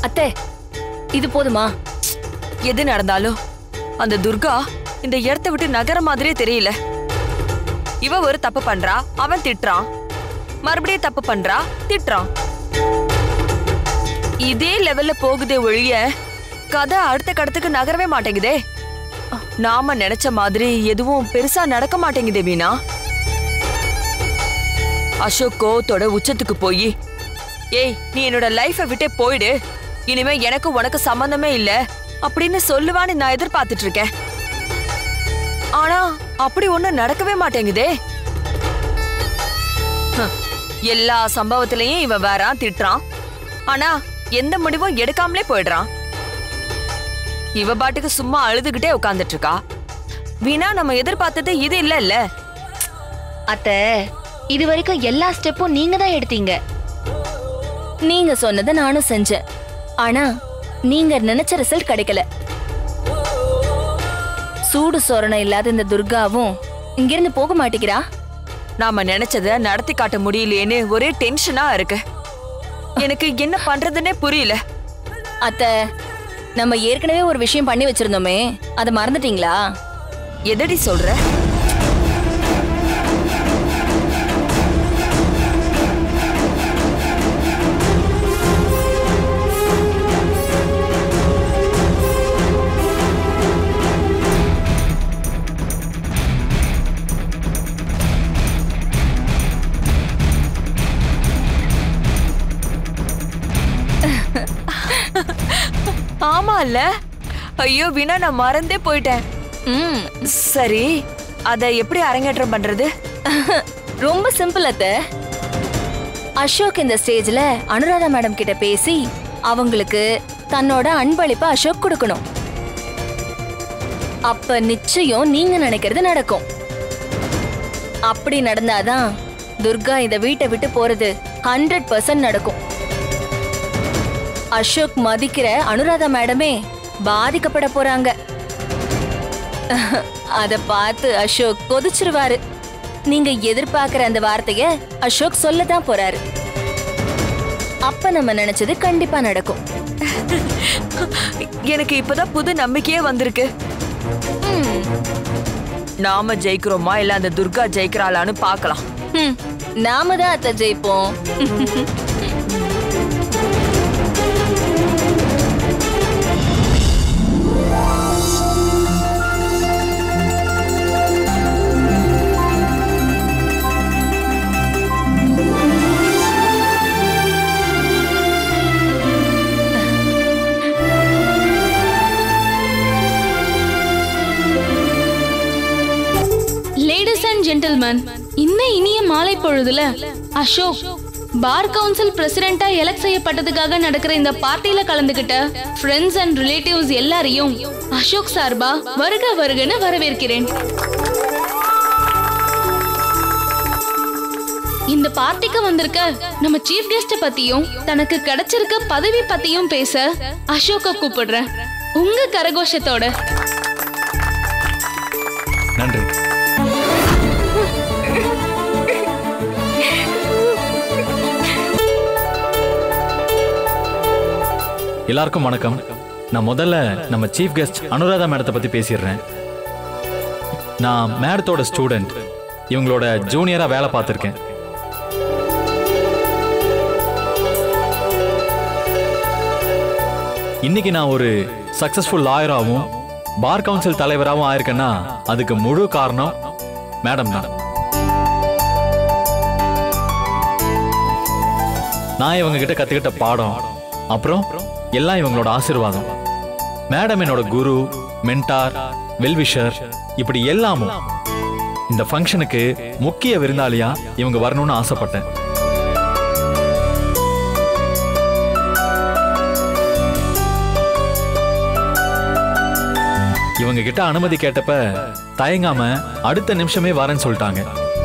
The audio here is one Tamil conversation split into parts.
அத்தை இது போதுமா எது நடந்தாலும் அந்த துர்கா இந்த இடத்த விட்டு நகர மாதிரியே தெரியல இவ ஒரு தப்பு பண்றா அவன் திட்டுறான் மறுபடியும் தப்பு பண்றா திட்டுறான் இதே லெவல்ல போகுதே ஒழிய கதை அடுத்த கடத்துக்கு நகரவே மாட்டேங்குதே நாம நினைச்ச மாதிரி எதுவும் பெருசா நடக்க மாட்டேங்குதே வீணா அசோக் கோவத்தோட உச்சத்துக்கு போய் ஏய் நீ என்னோட லைஃபை விட்டே போயிடு இனிமே எனக்கு உனக்கு சம்பந்தமே இல்ல அப்படின்னு சொல்லுவான்னு நான் எதிர்பார்த்துட்டு இருக்கேன் ஆனா அப்படி ஒண்ணும் நடக்கவே மாட்டேங்குதே ஹம், எல்லா சம்பவத்திலையும் இவன் வேறான் திட்டுறான் ஆனா எந்த முடிவும் எடுக்காமலே போயிடுறான் இவ பாட்டுக்கு சும்மா அழுதுகிட்டே உட்கார்ந்துட்டு இருக்கா வீணா நம்ம எதிர்பார்த்தது இது இல்ல இல்ல அத்தை இது வரைக்கும் எல்லா ஸ்டெப்பும் நீங்க தான் எடுத்தீங்க நீங்க சொன்னதை நானும் செஞ்சேன் ஆனா நீங்க நினைச்ச ரிசல்ட் கிடைக்கல சூடு சொரணம் இல்லாத இந்த துர்காவும் இங்கிருந்து போக மாட்டேங்கிறா நாம நினைச்சத நடத்தி காட்ட முடியலையேன்னு ஒரே டென்ஷனா இருக்கு எனக்கு என்ன பண்றதுன்னே புரியல அத்தை நம்ம ஏற்கனவே ஒரு விஷயம் பண்ணி வச்சிருந்தோமே அதை மறந்துட்டீங்களா எதடி சொல்ற ஆமா இல்ல ஐயோ வீணா நான் மறந்தே போயிட்டேன் ம் சரி அத எப்படி அரங்கேற்றம் பண்றது ரொம்ப சிம்பிள் அத்த அசோக் இந்த ஸ்டேஜ்ல அனுராதா மேடம் கிட்ட பேசி அவங்களுக்கு தன்னோட அன்பளிப்பை அசோக் கொடுக்கணும் அப்ப நிச்சயம் நீங்க நினைக்கிறது நடக்கும் அப்படி நடந்தாதான் துர்கா இந்த வீட்டை விட்டு போறது ஹண்ட்ரட் பர்சன்ட் நடக்கும் அசோக் மதிக்கிற அனுராதா மேடமே பாதிக்கப்பட போறாங்க அத பார்த்து அசோக் கொதிச்சிருவாரு நீங்க எதிர்பார்க்கிற அந்த வார்த்தைய அசோக் சொல்லதான் போறாரு அப்ப நம்ம நினைச்சது கண்டிப்பா நடக்கும் எனக்கு இப்பதான் புது நம்பிக்கையே வந்திருக்கு நாம ஜெயிக்கிறோமா இல்ல அந்த துர்கா ஜெயிக்கிறாளான்னு பார்க்கலாம் ஹம், நாம தான் அத்தை ஜெயிப்போம் லேடிஸ் அண்ட் ஜென்டில்மேன் இந்த இனிய மாலை பொழுதுல அசோக் பார் கவுன்சில் பிரசிடென்டா எலெக்ட் செய்யப்பட்டதுக்காக நடக்கிற இந்த பார்ட்டில கலந்துகிட்ட ஃப்ரெண்ட்ஸ் அண்ட் ரிலேட்டிவ்ஸ் எல்லாரையும் அசோக் சார்பா வருக வருகன்னு வரவேற்கிறேன் இந்த பார்ட்டிக்கு வந்திருக்க நம்ம சீஃப் கெஸ்ட பத்தியும் தனக்கு கிடைச்சிருக்க பதவி பத்தியும் பேச அசோக்க கூப்பிடுறேன் உங்க கரகோஷத்தோட நன்றி எல்லாருக்கும் வணக்கம் நான் முதல்ல நம்ம சீஃப் கெஸ்ட் அனுராதா மேடத்தை பத்தி பேசிடுறேன் நான் மேடத்தோட ஸ்டூடெண்ட் இவங்களோட ஜூனியரா வேலை பார்த்துருக்கேன் இன்னைக்கு நான் ஒரு சக்சஸ்ஃபுல் லாயராகவும் பார் கவுன்சில் தலைவராகவும் ஆயிருக்கேன்னா அதுக்கு முழு காரணம் மேடம் தான் நான் இவங்க கிட்ட கத்துக்கிட்ட பாடம் அப்புறம் எல்லாம் இவங்களோட ஆசீர்வாதம் மேடம் என்னோட குரு மென்டார் வெல்விஷர் இப்படி எல்லாமும் இந்த ஃபங்க்ஷனுக்கு முக்கிய விருந்தாளியா இவங்க வரணும்னு ஆசைப்பட்டேன் இவங்க கிட்ட அனுமதி கேட்டப்ப தயங்காம அடுத்த நிமிஷமே வரேன்னு சொல்லிட்டாங்க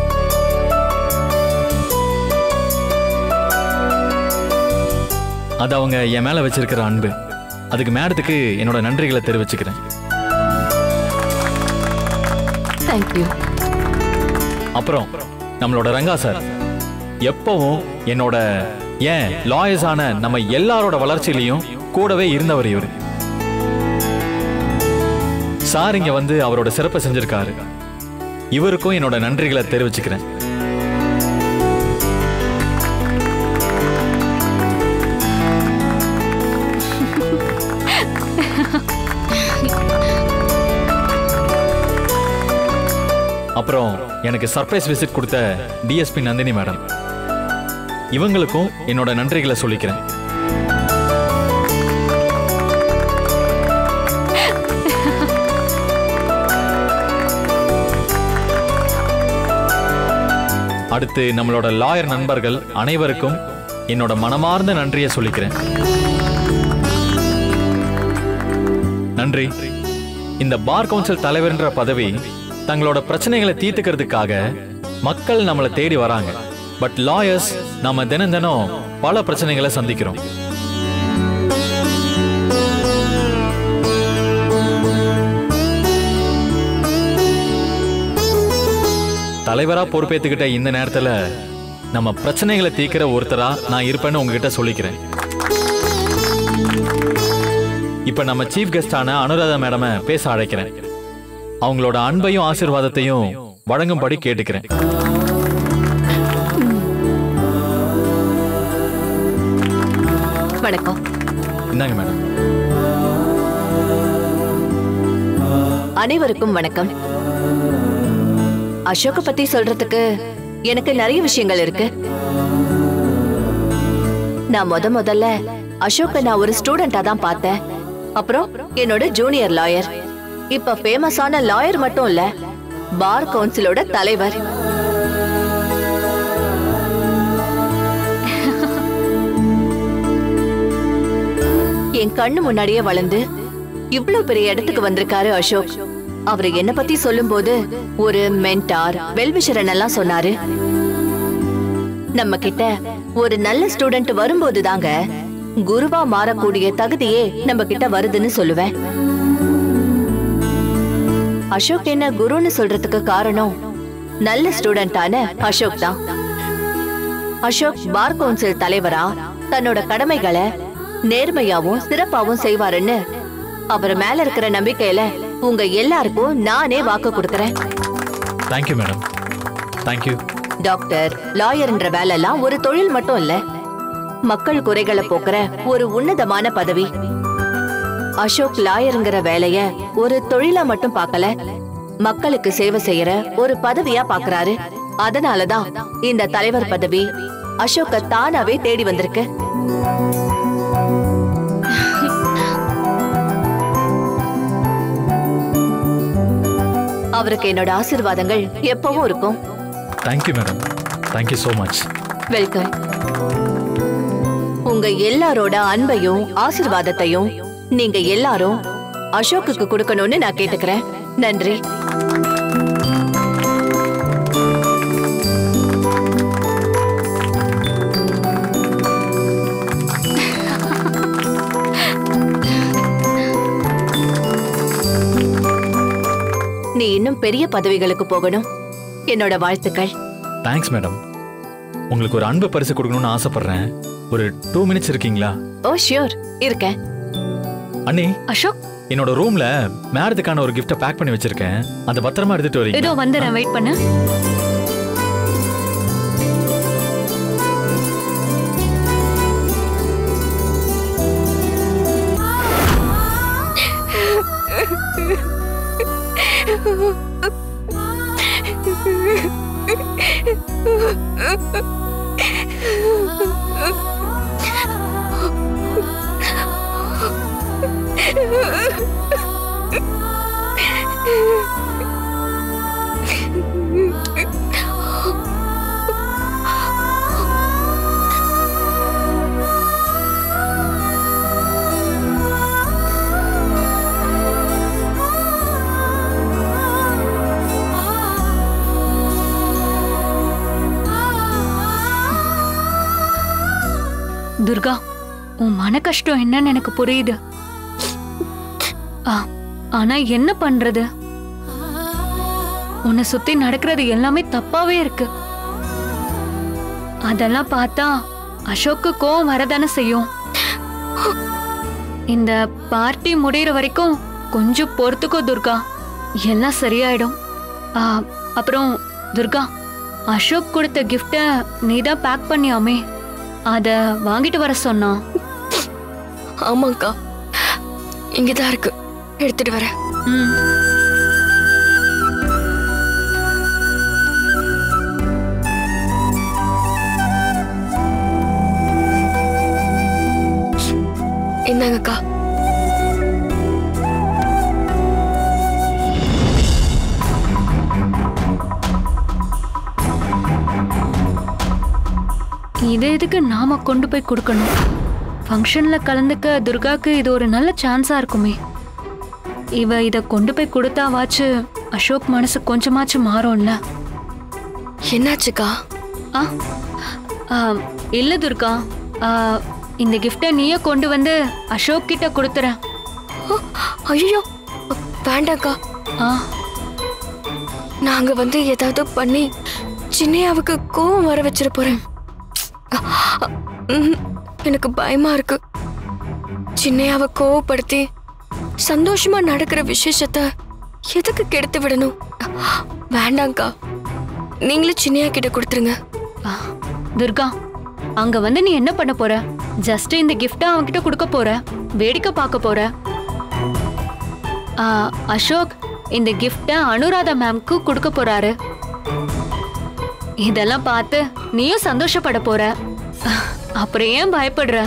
அது அவங்க என் மேல வச்சிருக்கிற அன்பு அதுக்கு மேடத்துக்கு என்னோட நன்றிகளை தெரிவிச்சுக்கிறேன் தேங்க்யூ அப்புறம் நம்மளோட ரங்கா சார் எப்பவும் என்னோட ஏன் லாயர்ஸ் ஆன நம்ம எல்லாரோட வளர்ச்சியிலையும் கூடவே இருந்தவர் இவர் சார் இங்க வந்து அவரோட சிறப்பை செஞ்சிருக்காரு இவருக்கும் என்னோட நன்றிகளை தெரிவிச்சுக்கிறேன் அப்புறம் எனக்கு சர்ப்ரைஸ் விசிட் கொடுத்த டிஎஸ்பி நந்தினி மேடம் இவங்களுக்கும் என்னோட நன்றிகளை சொல்லிக்கிறேன் அடுத்து நம்மளோட லாயர் நண்பர்கள் அனைவருக்கும் என்னோட மனமார்ந்த நன்றியை சொல்லிக்கிறேன் நன்றி இந்த பார் கவுன்சில் தலைவர்ன்ற பதவி தங்களோட பிரச்சனைகளை தீர்த்துக்கிறதுக்காக மக்கள் நம்மளை தேடி வராங்க பட் லாயர்ஸ் நாம தினம் தினம் பல பிரச்சனைகளை சந்திக்கிறோம் தலைவரா பொறுப்பேத்துக்கிட்ட இந்த நேரத்துல நம்ம பிரச்சனைகளை தீர்க்கிற ஒருத்தரா நான் இருப்பேன்னு உங்ககிட்ட சொல்லிக்கிறேன் இப்ப நம்ம சீஃப் கெஸ்டான அனுராதா மேடம பேச அழைக்கிறேன் அவங்களோட அன்பையும் ஆசீர்வாதத்தையும் வழங்கும்படி கேட்டுக்கிறேன் வணக்கம் இந்தாங்க மேடம் அனைவருக்கும் வணக்கம் அசோக பத்தி சொல்றதுக்கு எனக்கு நிறைய விஷயங்கள் இருக்கு நான் முத முதல்ல அசோக்க நான் ஒரு ஸ்டூடெண்டா தான் பார்த்தேன் அப்புறம் என்னோட ஜூனியர் லாயர் இப்ப ஃபேமஸான லாயர் மட்டும் இல்ல பார் கவுன்சிலோட தலைவர் என் கண்ணு முன்னாடியே வளர்ந்து இவ்ளோ பெரிய இடத்துக்கு வந்திருக்காரு அசோக் அவரு என்ன பத்தி சொல்லும்போது ஒரு மென்டார் வெல்விஷரன் எல்லாம் சொன்னாரு நம்ம கிட்ட ஒரு நல்ல ஸ்டூடெண்ட் வரும்போது தாங்க குருவா மாறக்கூடிய தகுதியே நம்ம கிட்ட வருதுன்னு சொல்லுவேன் அசோக் என்ன குருன்னு சொல்றதுக்கு காரணம் நல்ல ஸ்டூடெண்டான அசோக் தான் அசோக் பார் கவுன்சில் தலைவரா தன்னோட கடமைகளை நேர்மையாவும் சிறப்பாவும் செய்வாருன்னு அவர் மேல இருக்கிற நம்பிக்கையில உங்க எல்லாருக்கும் நானே வாக்கு கொடுக்கறேன் தேங்க்யூ மேடம் தேங்க்யூ டாக்டர் லாயர்ன்ற வேலைலாம் ஒரு தொழில் மட்டும் இல்ல மக்கள் குறைகளை போக்குற ஒரு உன்னதமான பதவி அசோக் லாயருங்கிற வேலைய ஒரு தொழிலா மட்டும் பார்க்கல மக்களுக்கு சேவை செய்யற ஒரு பதவியா பாக்குறாரு அதனாலதான் இந்த தலைவர் பதவி அசோக்க தானாவே தேடி வந்திருக்கு அவருக்கு என்னோட ஆசீர்வாதங்கள் எப்பவும் இருக்கும் thank you madam thank you so much welcome உங்க எல்லாரோட அன்பையும் ஆசிர்வாதத்தையும் நீங்க எல்லாரும் அசோக்குக்கு கொடுக்கணும்னு நான் கேட்டுக்கிறேன் நன்றி நீ இன்னும் பெரிய பதவிகளுக்கு போகணும் என்னோட வாழ்த்துக்கள் தேங்க்ஸ் மேடம் உங்களுக்கு ஒரு அன்பு பரிசு கொடுக்கணும்னு ஆசைப்படுறேன் ஒரு டூ மினிட்ஸ் இருக்கீங்களா ஓ ஷியோர் இருக்கேன் அண்ணி அசோக் என்னோட ரூம்ல மேடத்துக்கான ஒரு கிஃப்ட்டை பேக் பண்ணி வச்சிருக்கேன் அந்த பத்திரமா எடுத்துட்டு வரீங்க ஏதோ வந்துடுறேன் வெயிட் பண்ணு துர்கா உன் மன கஷ்டம் என்னன்னு எனக்கு புரியுது ஆ, ஆனா என்ன பண்றது உன்னை சுத்தி நடக்கிறது எல்லாமே தப்பாவே இருக்கு அதெல்லாம் பார்த்தா அசோக்கு கோவம் வரதானே செய்யும் இந்த பார்ட்டி முடியிற வரைக்கும் கொஞ்சம் பொறுத்துக்கோ துர்கா எல்லாம் சரியாயிடும் ஆ, அப்புறம் துர்கா அசோக் கொடுத்த கிஃப்ட நீ தான் பேக் பண்ணியாமே அத வாங்கிட்டு வர சொன்னான் ஆமாக்கா இங்கதான் இருக்கு எடுத்துட்டு வரேன் ம் என்னங்கக்கா இதை எதுக்கு நாம கொண்டு போய் கொடுக்கணும் ஃபங்க்ஷன்ல கலந்துக்க துர்காக்கு இது ஒரு நல்ல சான்ஸா இருக்குமே இவ இத கொண்டு போய் கொடுத்தாவாச்சு அசோக் மனசு கொஞ்சமாச்சும் மாறும்ல என்னாச்சுக்கா ஆ ஆ, இல்ல துர்கா ஆ, இந்த கிஃப்டை நீயே கொண்டு வந்து அசோக் கிட்ட கொடுத்துறேன் ஐயோ வேண்டாக்கா ஆ நாங்க வந்து ஏதாவது பண்ணி சின்னையாவுக்கு கோவம் வர வச்சிட போறேன் ம்ஹும். எனக்கு பயமா இருக்கு சின்னையாவை கோவப்படுத்தி சந்தோஷமா நடக்கிற விசேஷத்தை எதுக்கு கெடுத்து விடணும் வேண்டாங்க்கா நீங்களே சின்னையா கிட்ட கொடுத்துருங்க ஆ, துர்கா அங்க வந்து நீ என்ன பண்ண போற ஜஸ்ட் இந்த கிஃப்ட அவன்கிட்ட கொடுக்க போற வேடிக்கை பார்க்க போற ஆ, அசோக் இந்த கிஃப்ட அனுராதா மேம்க்கு கொடுக்க போறாரு இதெல்லாம் பார்த்து நீயும் சந்தோஷப்பட போற ஆ, அப்புறம் ஏன் பயப்படுற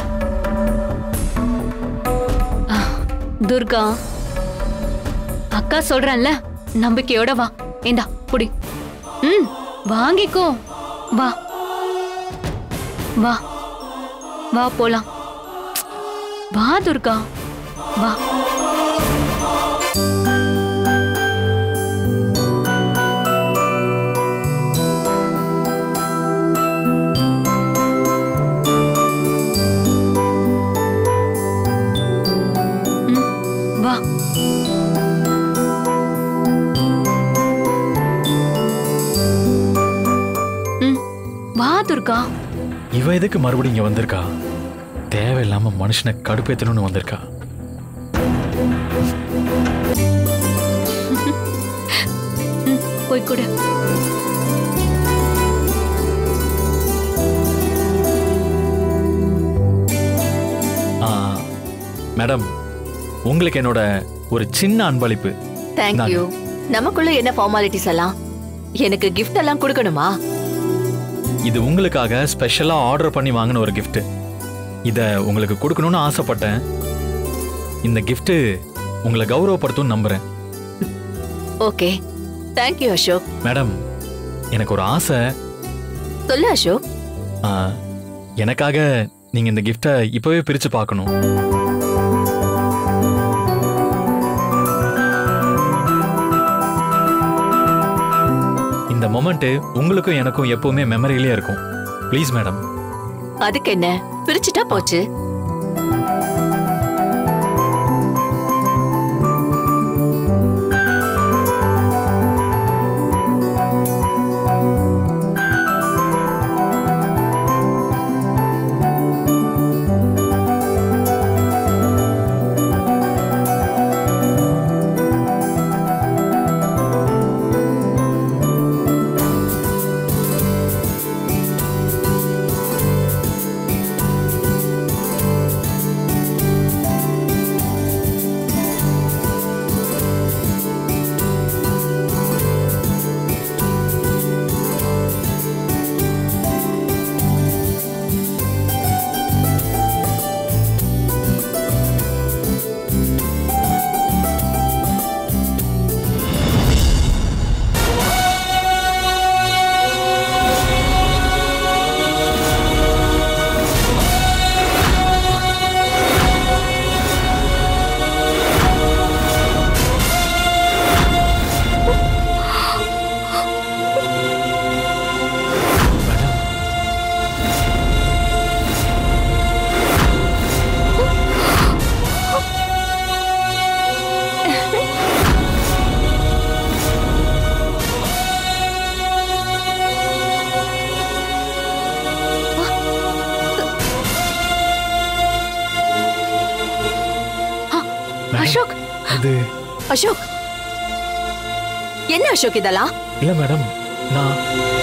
ஆ, துர்கா அக்கா சொல்றேன்ல நம்பிக்கையோட வா இந்தா புடி ம் வாங்கிக்கோ வா வா வா போலாம் வா துர்கா வா ம், வா ம், வா துர்கா இவ எதுக்கு மறுபடியும் இங்க வந்திருக்கா தேவையில்லாம மனுஷனை கடுப்பேத்தணும்னு வந்திருக்கா ம், போய் கொடு ஆ, மேடம் உங்களுக்கு என்னோட ஒரு சின்ன அன்பளிப்பு தேங்க்யூ நமக்குள்ள என்ன ஃபார்மாலிட்டிஸ் எல்லாம் எனக்கு gift எல்லாம் கொடுக்கணுமா இது உங்களுக்காக ஸ்பெஷலா ஆர்டர் பண்ணி வாங்கின ஒரு gift இத உங்களுக்கு கொடுக்கணும்னு ஆசைப்பட்டேன் இந்த gift உங்களை கௌரவப்படுத்தும்னு நம்புறேன் ஓகே தேங்க்யூ அசோக் மேடம் எனக்கு ஒரு ஆசை சொல்லு அசோக் ஆ, எனக்காக நீங்க இந்த கிஃப்டை இப்பவே பிரிச்சு பார்க்கணும் இந்த மொமெண்ட் உங்களுக்கும் எனக்கும் எப்பவுமே மெமரியிலே இருக்கும் ப்ளீஸ் மேடம் அதுக்கு என்ன பிரிச்சுட்டா போச்சு அசோக் அது அசோக் என்ன அசோக் இதெல்லாம் இல்ல மேடம் நான்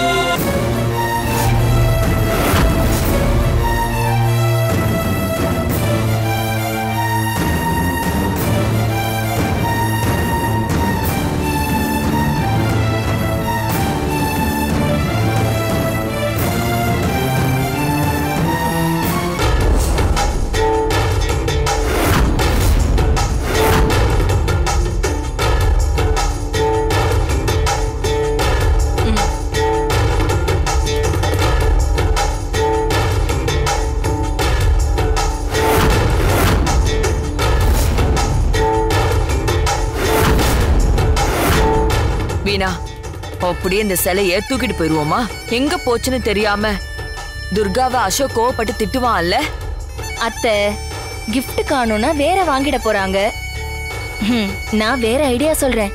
வீணா அப்படியே இந்த சிலைய தூக்கிட்டு போயிருவோமா எங்க போச்சுன்னு தெரியாம துர்காவை அசோக் கோவப்பட்டு திட்டுவான்ல அத்தை gift காணும்னா வேற வாங்கிட போறாங்க ஹம், நான் வேற ஐடியா சொல்றேன்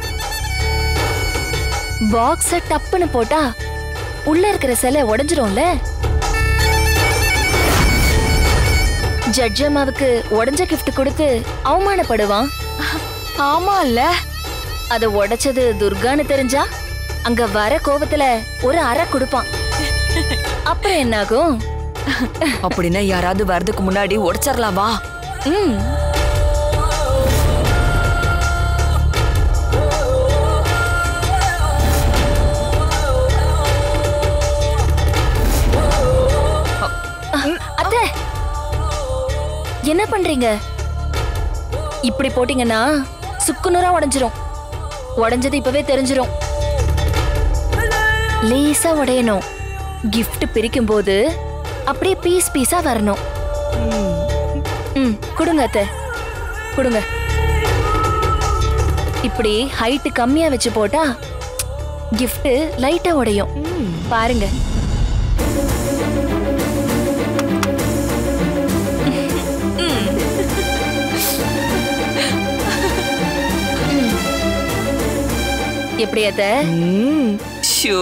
பாக்ஸ டப்புன்னு போட்டா உள்ள இருக்கிற சிலை உடைஞ்சிரும்ல ஜட்ஜ் அம்மாவுக்கு உடைஞ்ச gift கொடுத்து அவமானப்படுவான் ஆமா இல்ல அத உடைச்சது துர்கான்னு தெரிஞ்சா அங்க வர கோவத்துல ஒரு அறை கொடுப்பான் அப்புறம் என்னாகும் அப்படின்னா யாராவது வர்றதுக்கு முன்னாடி உடைச்சிடலாம் வா ம் அத்தை என்ன பண்றீங்க இப்படி போட்டீங்கன்னா சுக்குநூறா உடைஞ்சிரும் உடைஞ்சது இப்பவே தெரிஞ்சிரும் லேசா உடையணும் gift பிரிக்கும் போது அப்படியே பீஸ் பீஸா வரணும் ம் கொடுங்க அத்தை கொடுங்க இப்படி ஹைட் கம்மியா வச்சு போட்டா gift லைட்டா உடையும் பாருங்க எப்படி அத்தை ம், ஷோ.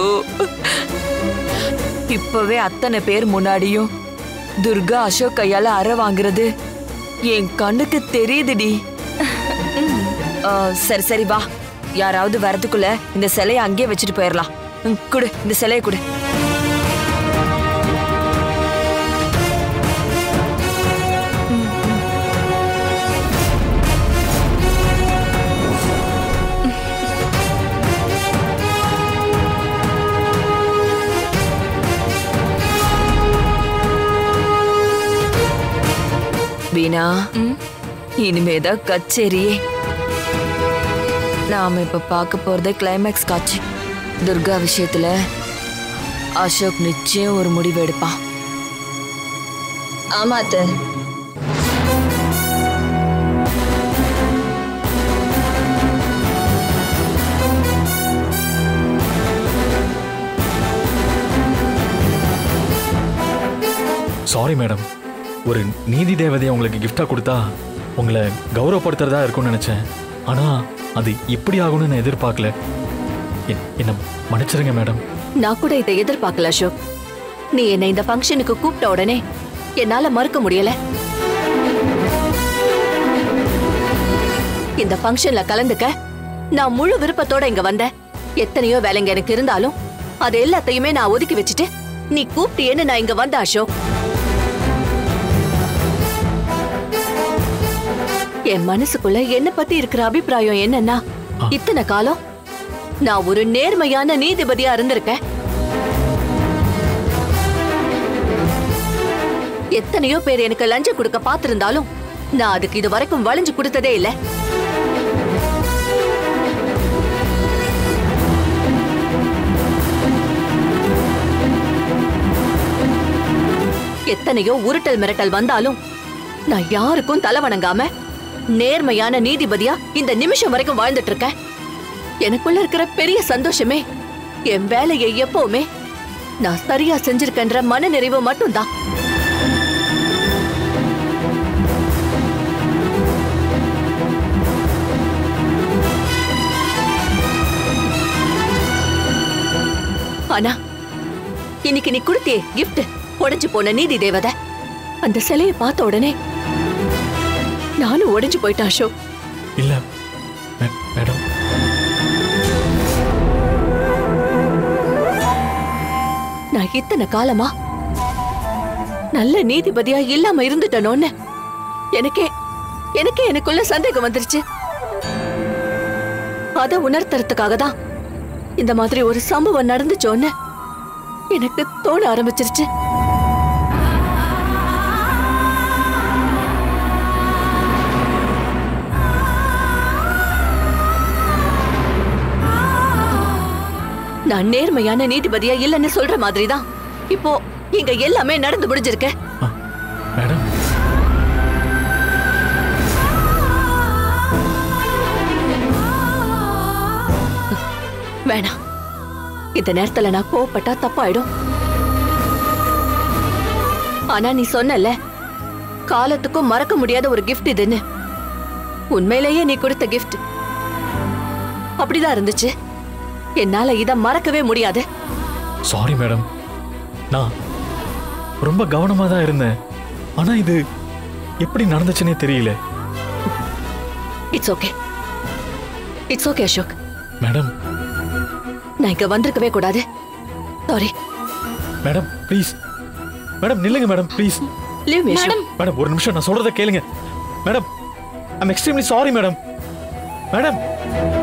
இப்பவே அத்தனை பேர் முன்னாடியும் துர்கா அசோக் கையால அறை வாங்குறது என் கண்ணுக்கு தெரியுதுடி ஆ, சரி சரி வா யாராவது வரதுக்குள்ள இந்த சிலையை அங்கேயே வச்சுட்டு போயிடலாம் ம், குடு இந்த சிலையை குடு வீணா இனிமேதான் கச்சேரியே நாம இப்ப பார்க்க போறது கிளைமேக்ஸ் காட்சி துர்கா விஷயத்துல அசோக் நிச்சயம் ஒரு முடிவு எடுப்பான் ஆமா அத்தை சாரி மேடம் ஒரு நீதி தேவதையை உங்களுக்கு gift-ஆ கொடுத்தா உங்களை கௌரவப்படுத்துறதா இருக்கும்னு நினைச்சேன் ஆனா அது இப்படி ஆகும்னு நான் எதிர்பார்க்கல என்- என்ன மன்னிச்சிருங்க மேடம் நான் கூட இதை எதிர்பார்க்கல அசோக் நீ என்னை இந்த ஃபங்க்ஷனுக்கு கூப்பிட்ட உடனே என்னால மறுக்க முடியல இந்த ஃபங்க்ஷன்ல கலந்துக்க நான் முழு விருப்பத்தோட இங்க வந்தேன் எத்தனையோ வேலைங்க எனக்கு இருந்தாலும் அது எல்லாத்தையுமே நான் ஒதுக்கி வச்சுட்டு நீ கூப்பிட்டியேன்னு நான் இங்க வந்த அசோக் என் மனசுக்குள்ள என்ன பத்தி இருக்கிற அபிப்பிராயம் என்னன்னா இத்தனை காலம் நான் ஒரு நேர்மையான நீதிபதியா இருந்திருக்கேன் எத்தனையோ பேர் எனக்கு லஞ்சம் கொடுக்க பார்த்திருந்தாலும் நான் அதுக்கு இது வரைக்கும் வளைஞ்சு கொடுத்ததே இல்ல எத்தனையோ உருட்டல் மிரட்டல் வந்தாலும் நான் யாருக்கும் தலை வணங்காம நேர்மையான நீதிபதியா இந்த நிமிஷம் வரைக்கும் வாழ்ந்துட்டு இருக்கேன் எனக்குள்ள இருக்கிற பெரிய சந்தோஷமே என் வேலையை எப்பவுமே நான் சரியா செஞ்சிருக்கேன்ற மன நிறைவு மட்டும்தான் ஆனா இன்னைக்கு நீ கொடுத்தியே gift உடைஞ்சு போன நீதி தேவதை அந்த சிலையை பார்த்த உடனே நானும் உடைஞ்சு போயிட்டேன் அசோக் இல்ல மே- மேடம் நான் இத்தனை காலமா நல்ல நீதிபதியா இல்லாம இருந்துட்டனோன்னு எனக்கே எனக்கே எனக்குள்ள சந்தேகம் வந்துருச்சு அத உணர்த்துறதுக்காக தான் இந்த மாதிரி ஒரு சம்பவம் நடந்துச்சோன்னு எனக்கு தோண ஆரம்பிச்சிருச்சு நான் நேர்மையான நீதிபதியா இல்லைன்னு சொல்ற மாதிரி தான் இப்போ இங்க எல்லாமே நடந்து முடிஞ்சிருக்கு ஆ, மேடம் வேணாம் இந்த நேரத்துல நான் கோவப்பட்டா தப்பாயிடும் ஆனா நீ சொன்னல காலத்துக்கும் மறக்க முடியாத ஒரு gift இதுன்னு உண்மையிலேயே நீ கொடுத்த gift அப்படிதான் இருந்துச்சு என்னால இத மறக்கவே முடியாது சாரி மேடம் நான் ரொம்ப கவனமா தான் இருந்தேன் ஆனா இது எப்படி நடந்துச்சுன்னே தெரியல it's okay it's okay Ashok madam நான் இங்க வந்திருக்கவே கூடாது சாரி மேடம் ப்ளீஸ் மேடம் நில்லுங்க madam please leave me Ashok madam ஒரு நிமிஷம் நான் சொல்றத கேளுங்க madam I'm extremely sorry madam madam